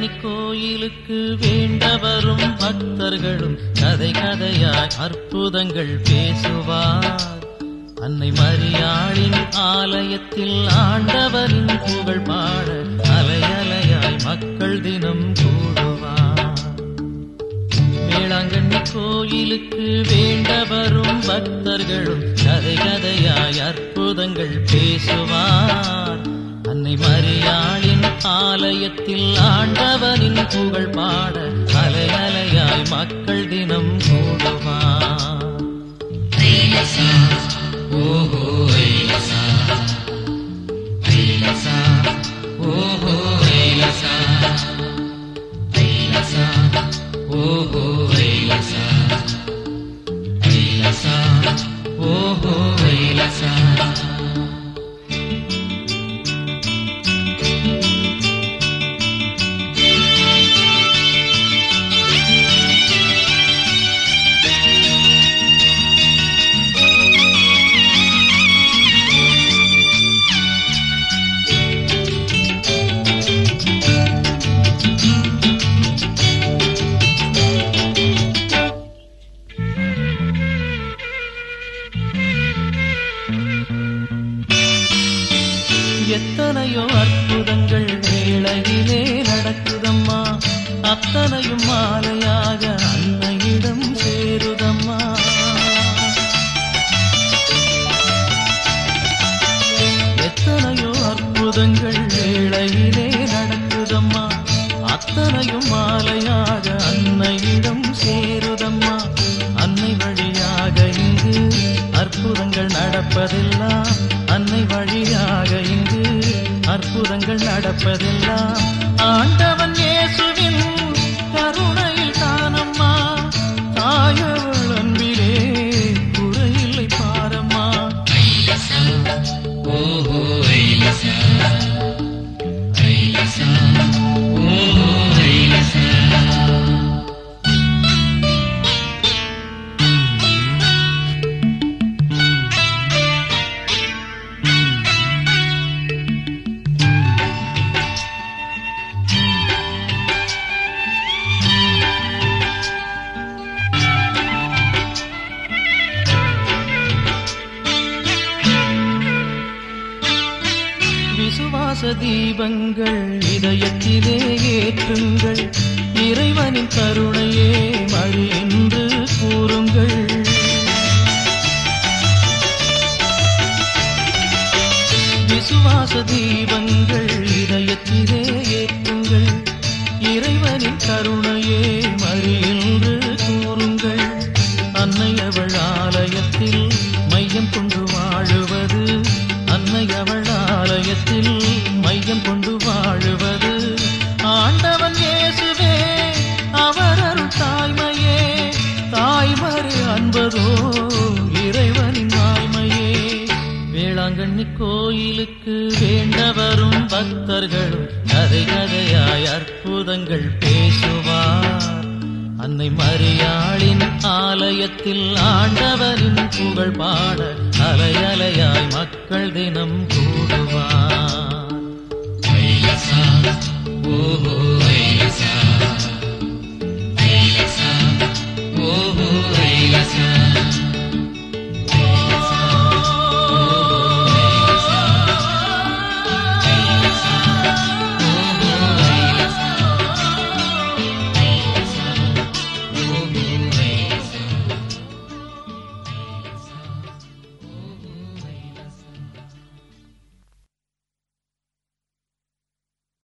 வேளாங்கண்ணி கோயிலுக்கு வேண்ட வரும் பக்தர்களும் கதை கதையாய் அற்புதங்கள் பேசுவார் அன்னை மரியாளின் ஆலயத்தில் ஆண்டவரின் புகழ் பாட அலை அலையாய் மக்கள் தினம் கூடுவார் வேளாங்கண்ணி கோயிலுக்கு வேண்ட வரும் பக்தர்களும் கதை கதையாய் அற்புதங்கள் பேசுவார் அன்னை மரியாளின் ஆலயத்தில் ஆண்டவனின் புகழ் பாட அலை அலையாய் மக்கள் தினம் கூடுவார் ஓஹோ ஐலசா ஐலசா ஓஹோ ஐலசா ஐலசா ஓஹோ ஐலசா ஐலசா ஓஹோ ஐலசா எத்தனையோ அற்புதங்கள் வேளையிலே நடக்குதம்மா அத்தனையும் மாலையாக அன்னையிடம் சேருதம்மா எத்தனையோ அற்புதங்கள் வேளையிலே நடக்குதம்மா அத்தனையும் மாலையாக அன்னையிடம் சேருதம்மா அன்னை வழியாக இங்கு அற்புதங்கள் நடப்பதெல்லாம் அன்னை வழியாக இங்கு அற்புதங்கள் நடப்பதெல்லாம் ஆண்டவன் இயேசுவின் கருணையில் தானம்மா தாயவள் அன்பிலே குறையில்லை பாரம்மா ஐலசா ஓஹோ ஐலசா ஐலசா ஓஹோ ஐலசா விசுவாச தீபங்கள் இதயத்திலே ஏற்றுங்கள் இறைவனின் கருணையே மறு என்று கூறுங்கள் விசுவாச தீபங்கள் இதயத்திலே ஏற்றுங்கள் இறைவனின் கருணையே மறு என்று கூறுங்கள் அன்னை அவள் ஆலயத்தில் மையம் கொண்டு வாழுவது அன்னை அவள் ஆலயத்தில் மையம் கொண்டு வாழுவது ஆண்டவன் இயேசுவே அவர் அருள் தாய்மையே தாய்மறு அன்பதோ இறைவனின் வாய்மையே வேளாங்கண்ணி கோயிலுக்கு வேண்ட வரும் பக்தர்களும் கதை கதையாய் அற்புதங்கள் பேசுவார் அன்னை மரியாளின் ஆலயத்தில் ஆண்டவரின் புகழ் பாட அலை அலையாய் மக்கள் தினம் கூடுவார் ஐலசா